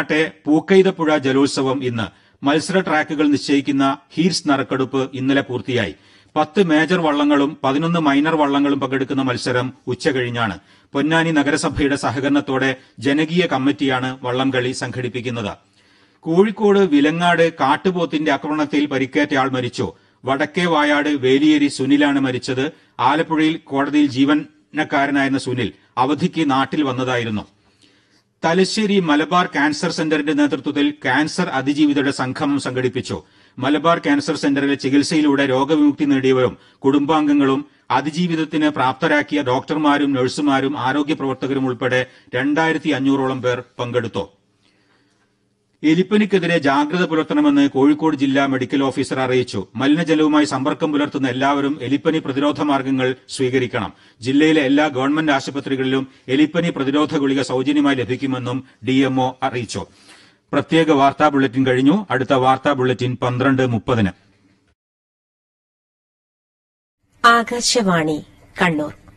കുട്ടനാട്ടെ പൂക്കൈതപ്പുഴ ജലോത്സവം ഇന്ന് മത്സര ട്രാക്കുകൾ നിശ്ചയിക്കുന്ന ഹീൽസ് നറുക്കെടുപ്പ് ഇന്നലെ പൂർത്തിയായി പത്ത് മേജർ വള്ളങ്ങളും പതിനൊന്ന് മൈനർ വള്ളങ്ങളും പങ്കെടുക്കുന്ന മത്സരം ഉച്ചകഴിഞ്ഞാണ് പൊന്നാനി നഗരസഭയുടെ സഹകരണത്തോടെ ജനകീയ കമ്മിറ്റിയാണ് വള്ളംകളി സംഘടിപ്പിക്കുന്നത് കോഴിക്കോട് വിലങ്ങാട് കാട്ടുപോത്തിന്റെ ആക്രമണത്തിൽ പരിക്കേറ്റ ആൾ മരിച്ചു വടക്കേ വായാട് വേലിയേരി സുനിലാണ് മരിച്ചത് ആലപ്പുഴയിൽ കോടതിയിൽ ജീവനക്കാരനായിരുന്ന സുനിൽ അവധിക്ക് നാട്ടിൽ വന്നതായിരുന്നു തലശ്ശേരി മലബാർ ക്യാൻസർ സെന്ററിന്റെ നേതൃത്വത്തിൽ ക്യാൻസർ അതിജീവിതരുടെ സംഗമം സംഘടിപ്പിച്ചു മലബാർ ക്യാൻസർ സെന്ററിലെ ചികിത്സയിലൂടെ രോഗവിമുക്തി നേടിയവരും കുടുംബാംഗങ്ങളും അതിജീവിതത്തിന് പ്രാപ്തരാക്കിയ ഡോക്ടർമാരും നഴ്സുമാരും ആരോഗ്യ പ്രവർത്തകരും ഉൾപ്പെടെ രണ്ടായിരത്തി അഞ്ഞൂറോളം പേർ പങ്കെടുത്തു എലിപ്പനിക്കെതിരെ ജാഗ്രത പുലർത്തണമെന്ന് കോഴിക്കോട് ജില്ലാ മെഡിക്കൽ ഓഫീസർ അറിയിച്ചു മലിനജലവുമായി സമ്പർക്കം പുലർത്തുന്ന എല്ലാവരും എലിപ്പനി പ്രതിരോധ മാർഗങ്ങൾ സ്വീകരിക്കണം ജില്ലയിലെ എല്ലാ ഗവൺമെന്റ് ആശുപത്രികളിലും എലിപ്പനി പ്രതിരോധ ഗുളിക സൗജന്യമായി ലഭിക്കുമെന്നും ഡിഎംഒ അറിയിച്ചു പ്രത്യേക വാർത്താ ബുള്ളറ്റിൻ കഴിഞ്ഞു അടുത്ത വാർത്താ ബുള്ളറ്റിൻ പന്ത്രണ്ട് മുപ്പതിന് ആകാശവാണി കണ്ണൂർ